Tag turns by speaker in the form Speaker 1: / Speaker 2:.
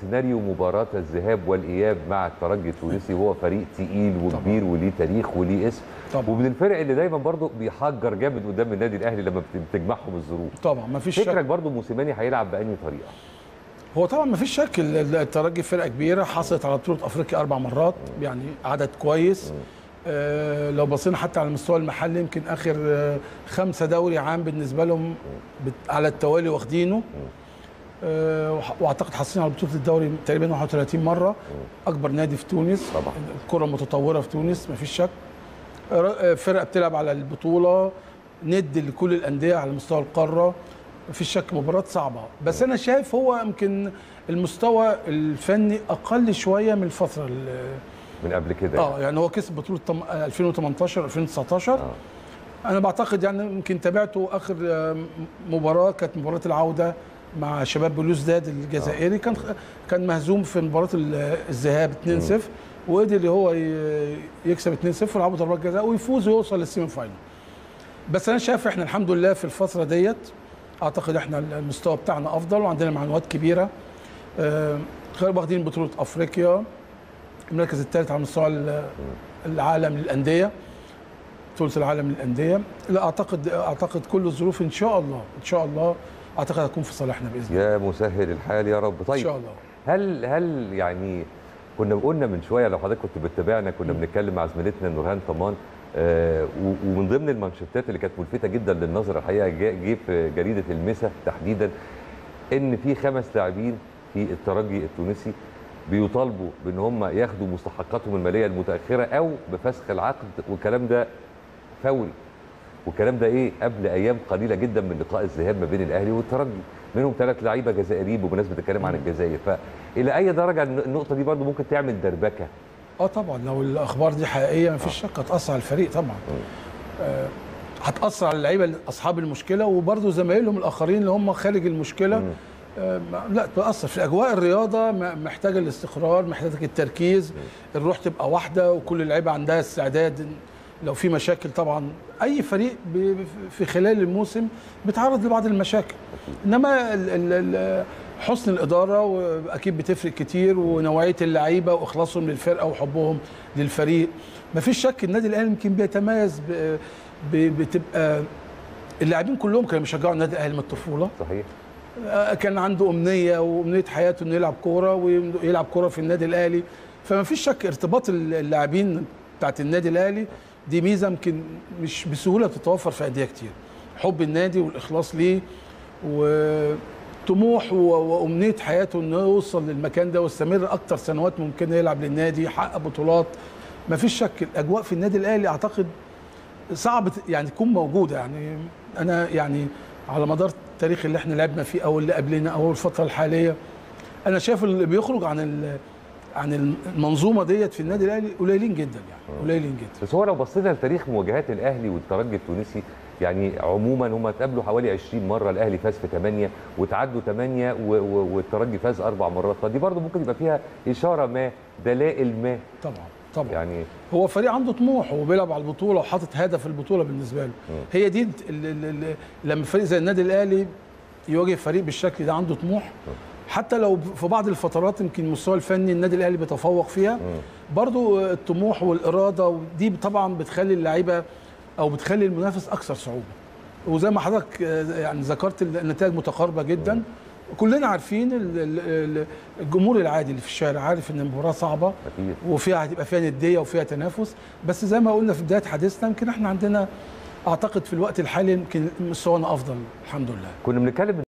Speaker 1: سيناريو مباراه الذهاب والاياب مع الترجي التونسي وهو فريق تقيل وكبير وليه تاريخ وليه اسم
Speaker 2: طبعا.
Speaker 1: ومن الفرق اللي دايما برضو بيحجر جامد قدام النادي الاهلي لما بت- بتجمعهم الظروف
Speaker 2: طبعا ما فيش شك
Speaker 1: فكرك برضو موسيماني هيلعب بأنهي طريقه
Speaker 2: هو طبعا ما فيش شك ال- ال- الترجي فرقه كبيره حصلت على بطوله افريقيا اربع مرات يعني عدد كويس آه لو بصينا حتى على المستوى المحلي يمكن اخر آه خمسه دوري عام بالنسبه لهم بت- على التوالي واخدينه آه وح- واعتقد حاصلين على بطوله الدوري تقريبا 31 مره اكبر نادي في تونس
Speaker 1: طبعا.
Speaker 2: الكره متطوره في تونس ما فيش شك ر- آه، فرقه بتلعب على البطوله ند لكل الانديه على مستوى القاره مفيش شك مباراه صعبه بس انا شايف هو يمكن المستوى الفني اقل شويه من الفتره ال-
Speaker 1: من قبل كده
Speaker 2: اه يعني هو كسب بطوله طم- 2018 2019
Speaker 1: آه.
Speaker 2: انا بعتقد يعني يمكن تابعته اخر آه، مباراه كانت مباراه العوده مع شباب بلوزداد الجزائري كان كان مهزوم في مباراه ال- الذهاب 2-0 وقدر هو ي- يكسب 2-0 ويلعبوا ضربات جزاء ويفوز ويوصل للسيمي فاينل بس انا شايف احنا الحمد لله في الفتره ديت اعتقد احنا المستوى بتاعنا افضل وعندنا معلومات كبيره آه، واخدين بطوله افريقيا المركز الثالث على مستوى ال- العالم للانديه بطوله العالم للانديه لا اعتقد اعتقد كل الظروف ان شاء الله ان شاء الله اعتقد هتكون في صالحنا باذن الله
Speaker 1: يا مسهل الحال يا رب
Speaker 2: ان
Speaker 1: طيب
Speaker 2: شاء الله
Speaker 1: هل هل يعني كنا قلنا من شويه لو حضرتك كنت بتتابعنا كنا بنتكلم مع زميلتنا نورهان طمان آه و- ومن ضمن المانشيتات اللي كانت ملفته جدا للنظر الحقيقه جه جه في جريده المسا تحديدا ان في خمس لاعبين في الترجي التونسي بيطالبوا بان هم ياخدوا مستحقاتهم الماليه المتاخره او بفسخ العقد والكلام ده فوري والكلام ده ايه قبل ايام قليله جدا من لقاء الذهاب ما بين الاهلي والترجي منهم ثلاث لعيبه جزائريين بمناسبه الكلام عن الجزائر فالى اي درجه النقطه دي برضو ممكن تعمل دربكه
Speaker 2: اه طبعا لو الاخبار دي حقيقيه ما فيش شك هتاثر على الفريق طبعا آه، هتاثر على اللعيبه اصحاب المشكله وبرضه زمايلهم الاخرين اللي هم خارج المشكله آه، ما- لا تاثر في اجواء الرياضه م- محتاجه الاستقرار محتاجه التركيز الروح تبقى واحده وكل اللعيبه عندها استعداد لو في مشاكل طبعا اي فريق ب- في خلال الموسم بيتعرض لبعض المشاكل انما ال- ال- ال- حسن الاداره واكيد بتفرق كتير ونوعيه اللعيبه واخلاصهم للفرقه وحبهم للفريق مفيش شك النادي الاهلي يمكن بيتميز ب- ب- بتبقى اللاعبين كلهم كانوا بيشجعوا النادي الاهلي من الطفوله
Speaker 1: صحيح
Speaker 2: آه، كان عنده امنيه وامنيه حياته انه يلعب كوره ويلعب كوره في النادي الاهلي فما فيش شك ارتباط اللاعبين بتاعت النادي الاهلي دي ميزه يمكن مش بسهوله تتوفر في انديه كتير حب النادي والاخلاص ليه وطموح و- وامنيه حياته انه يوصل للمكان ده ويستمر اكتر سنوات ممكنه يلعب للنادي يحقق بطولات ما فيش شك الاجواء في النادي الاهلي اعتقد صعب ت- يعني تكون موجوده يعني انا يعني على مدار التاريخ اللي احنا لعبنا فيه او اللي قبلنا او الفتره الحاليه انا شايف اللي بيخرج عن ال- عن المنظومه ديت في النادي الاهلي قليلين جدا يعني قليلين جدا
Speaker 1: بس هو لو بصينا لتاريخ مواجهات الاهلي والترجي التونسي يعني عموما هم اتقابلوا حوالي 20 مره الاهلي فاز في 8 وتعادلوا 8 و- و- والترجي فاز اربع مرات فدي برضو ممكن يبقى فيها اشاره ما دلائل ما
Speaker 2: طبعا طبعا
Speaker 1: يعني
Speaker 2: هو فريق عنده طموح وبيلعب على البطوله وحاطط هدف البطوله بالنسبه له هي دي ال- ال- ال- لما فريق زي النادي الاهلي يواجه فريق بالشكل ده عنده طموح حتى لو في بعض الفترات يمكن المستوى الفني النادي الاهلي بيتفوق فيها برضو الطموح والاراده دي طبعا بتخلي اللعيبه او بتخلي المنافس اكثر صعوبه وزي ما حضرتك آه، يعني ذكرت النتائج متقاربه جدا كلنا عارفين ال- ال- ال- الجمهور العادي اللي في الشارع عارف ان المباراه صعبه
Speaker 1: اكيد
Speaker 2: وفيها هتبقى فيها نديه وفيها تنافس بس زي ما قلنا في بدايه حديثنا يمكن احنا عندنا اعتقد في الوقت الحالي يمكن مستوانا افضل الحمد لله
Speaker 1: كنا بنتكلم